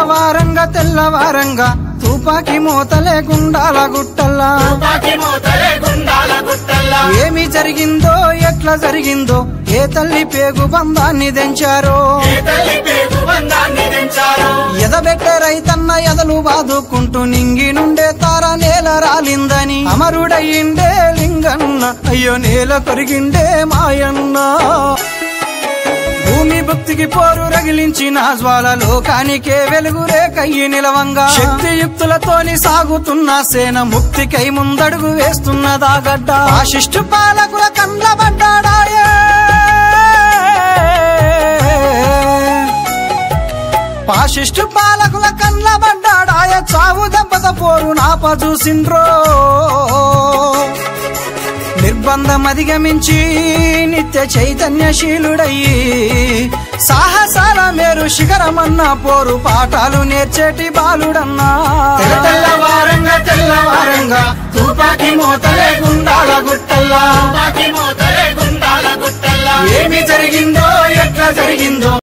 తెల్లవారంగా తెల్లవారంగా తుపాకి మోతలే గుండాల గుట్టల్లా తుపాకి మోతలే గుండాల గుట్టల్లా ఏమి జరిగిందో ఎట్లా జరిగిందో ఏ తల్లి పేగు బంధాన్ని తెంచారో ఏ తల్లి పేగు బంధాన్ని తెంచారు ఎదబెట్టే రైతన్న ఎదలు బాదుకుంటూ నింగి నుండే తార నేల రాలిందని అమరుడయ్యిండే లింగన్న అయ్యో నేల కొరిగిండే మాయన్న భూమి భక్తికి పోరు రగిలించిన జ్వాల లోకానికే వెలుగురే కయ్యి నిలవంగా శక్తియుక్తులతోని సాగుతున్న సేన ముక్తికై ముందడుగు వేస్తున్నదా గడ్డ ఆశిష్టు పాలకుల కండ్లబడ్డాడాయే పాశిష్టు పాలకుల కండ్లబడ్డాడాయ చావు దెబ్బత పోరు నాప చూసిండ్రో నిర్బంధం అధిగమించి నిత్య చైతన్యశీలుడయ్యి సాహసాల మేరు శిఖరమన్న పోరు పాఠాలు నేర్చేటి బాలుడన్నా తెల్ల తెల్లవారంగా తెల్లవారంగా తుపాకి మోతలే గుండాల గుట్టల్లా తుపాకి మోతలే గుండాల గుట్టల్లా ఏమి జరిగిందో ఎట్లా జరిగిందో